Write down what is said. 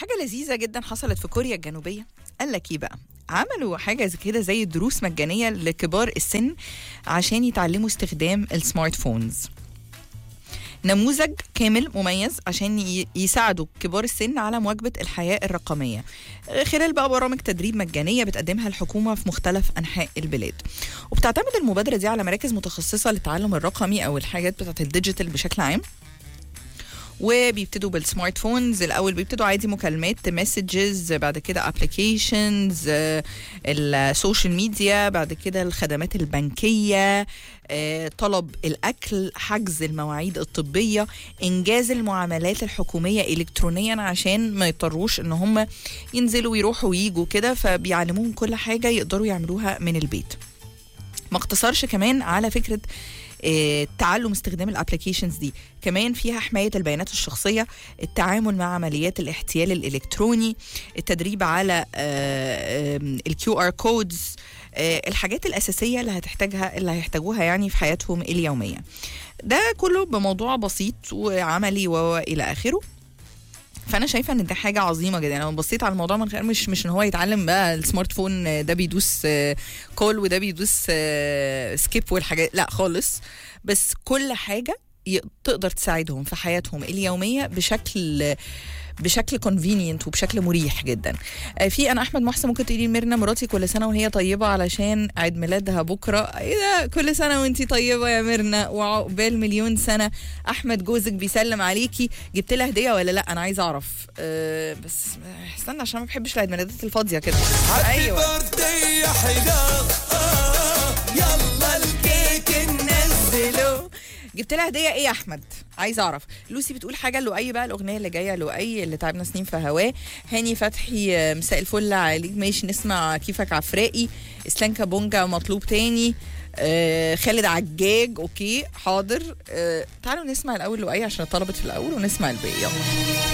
حاجه لذيذه جدا حصلت في كوريا الجنوبيه قال لك ايه بقى عملوا حاجه زي كده زي دروس مجانيه لكبار السن عشان يتعلموا استخدام السمارت فونز نموذج كامل مميز عشان ي- يساعدوا كبار السن على مواكبة الحياة الرقمية خلال بقى برامج تدريب مجانية بتقدمها الحكومة في مختلف أنحاء البلاد وبتعتمد المبادرة دي على مراكز متخصصة للتعلم الرقمي أو الحاجات بتاعت الديجيتال بشكل عام وبيبتدوا بالسمارت فونز الاول بيبتدوا عادي مكالمات مسجز بعد كده ابلكيشنز السوشيال ميديا بعد كده الخدمات البنكيه آه، طلب الاكل حجز المواعيد الطبيه انجاز المعاملات الحكوميه الكترونيا عشان ما يضطروش ان هم ينزلوا ويروحوا ويجوا كده فبيعلموهم كل حاجه يقدروا يعملوها من البيت ما اقتصرش كمان على فكره آه، تعلم استخدام الابلكيشنز دي كمان فيها حمايه البيانات الشخصيه التعامل مع عمليات الاحتيال الالكتروني التدريب على الكيو ار كودز الحاجات الاساسيه اللي هتحتاجها اللي هيحتاجوها يعني في حياتهم اليوميه ده كله بموضوع بسيط وعملي والى اخره فانا شايفه ان ده حاجه عظيمه جدا لو بصيت على الموضوع من غير مش مش ان هو يتعلم بقى السمارت فون آه، ده بيدوس كول وده بيدوس سكيب والحاجات لا خالص بس كل حاجه ي- تقدر تساعدهم في حياتهم اليوميه بشكل بشكل كونفينينت وبشكل مريح جدا آه، في انا احمد محسن ممكن تقولي لميرنا مراتي كل سنه وهي طيبه علشان عيد ميلادها بكره ايه ده كل سنه وانتي طيبه يا ميرنا وعقبال مليون سنه احمد جوزك بيسلم عليكي جبت لها هديه ولا لا انا عايزه اعرف أه بس استنى عشان ما بحبش العيد ميلادات الفاضيه كده ايوه بيرثدي يا حلال آه يلا الكيك نزلوا جبت لها هديه ايه يا احمد عايزه اعرف لوسي بتقول حاجه لؤي بقى الاغنيه اللي جايه لؤي اللي تعبنا سنين في هواه هاني فتحي آه، مساء الفل عليك ماشي نسمع كيفك عفرائي اسلام كابونجا مطلوب تاني آه خالد عجاج اوكي حاضر آه تعالوا نسمع الاول لؤي عشان طلبت في الاول ونسمع الباقي يلا